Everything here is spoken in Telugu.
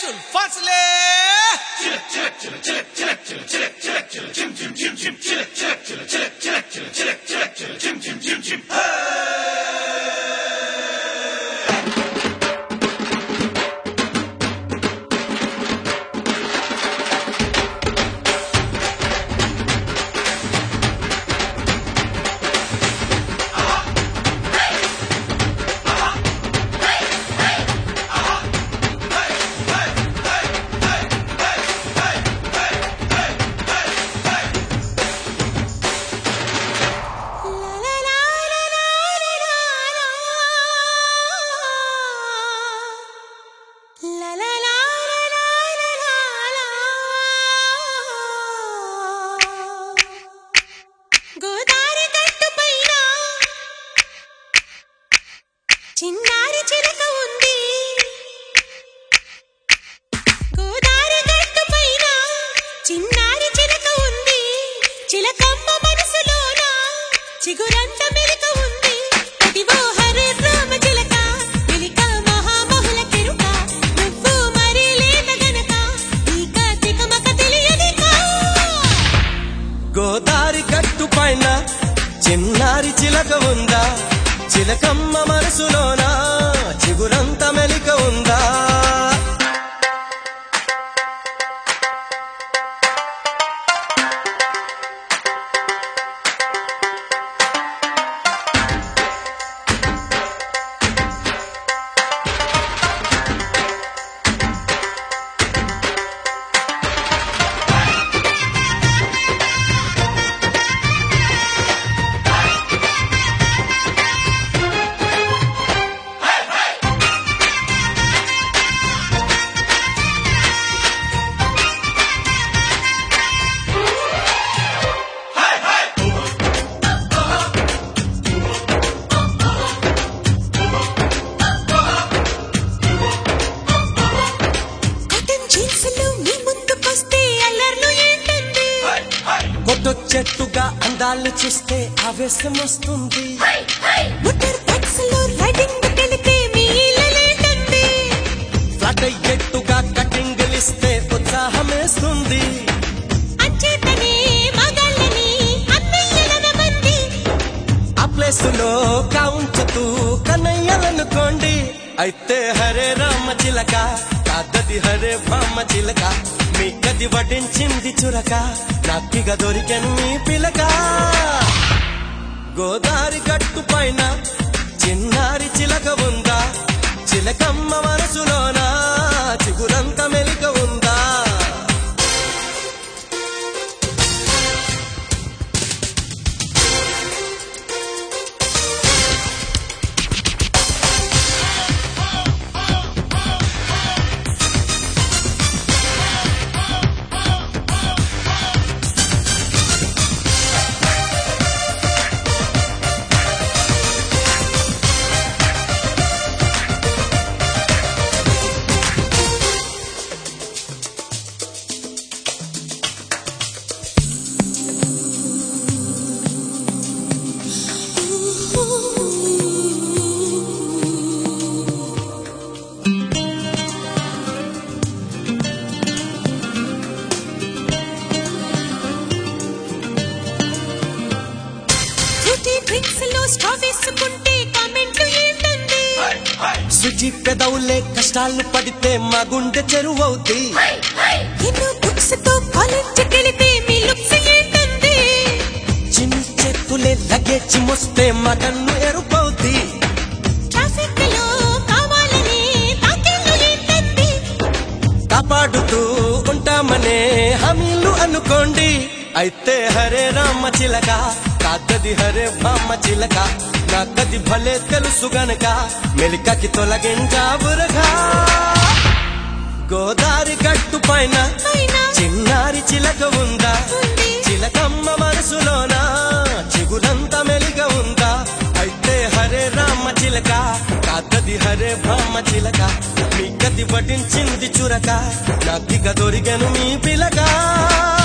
సుల్ఫాస్లే గోదారి గట్టు పైన చిన్నారి చిలక ఉంది గోదారి గట్టు పైన చిన్నారి చిలక ఉంది చిలకమ్మ మనసులోన చిగురంత మెరుక ఉంది అదివో హరే రామ చిలక చిలిక మహామహుల కెరుక నువ్వు మరి లేత గనక నీక తికమక తెలియదికా గోదారి గట్టు పైన చిన్నారి చిలక ఉందా చిలకమ్మ మనసులోన చిగురంత మెలిక ఉందా కాటన్ జీన్సులు మీ ముందుకొస్తే అల్లర్లు ఏంటండి కొట్టొచ్చెట్టుగా అందాలు చూస్తే ఆవేశం వస్తుంది మోటార్ బైక్స్ లో రైడింగ్ తెలిపే మీ ఇల్లలేంటండి ఫ్లాట్ అయ్యేట్టుగా కటింగ్ ఇస్తే ఉత్సాహమేస్తుంది అంచేతనే మగాళ్ళని అన్నయ్యలన మంది ఆ ప్లేస్ లో కాంచుతూ కన్నయ్యాలనుకోండి అయితే హరే రామ చిలక కాదది హరే భామ చిలక మీ గది వడ్డించింది చురక నాకిగ దొరికెను మీ పిలక గోదారి గట్టు పైన చిన్నారి చిలక ఉందా చిలకమ్మ మనసులోన చిగురంత మెలిక ఉందా ఫ్రూటీ డ్రింక్స్ లో స్ట్రా వేసుకుంటే కామెంట్లు ఏంటండి శుచి పెదవులే కష్టాలు పడితే మా గుండె చెరువవుతాయి ఎన్నో బుక్స్ తో కాలేజ్ కెళితే మీ లుక్స్ ఏంటండి చిన్ని చేతులే లగేజ్ మోస్తే మా కన్ను ఎరుపవుద్ది ట్రాఫిక్ లో కావాలని తాకిళ్ళు ఏంటండి కాపాడుతూ ఉంటామనే హామీలు అనుకోండి అయితే హరే రామ చిలక కాకది హరే భామ చిలక నాకది భలే తెలుసు గనక మెలికకి తొలగించా బురగా గోదారి గట్టు పైన పైన చిన్నారి చిలక ఉందా ఉంది. చిలకమ్మ మనసులోన చిగురంత మెలిక ఉందా అయితే హరే రామ చిలక కాకది హరే భామ చిలక మీ గది పఠించింది చురక నాకిక దొరికెను మీ పిలక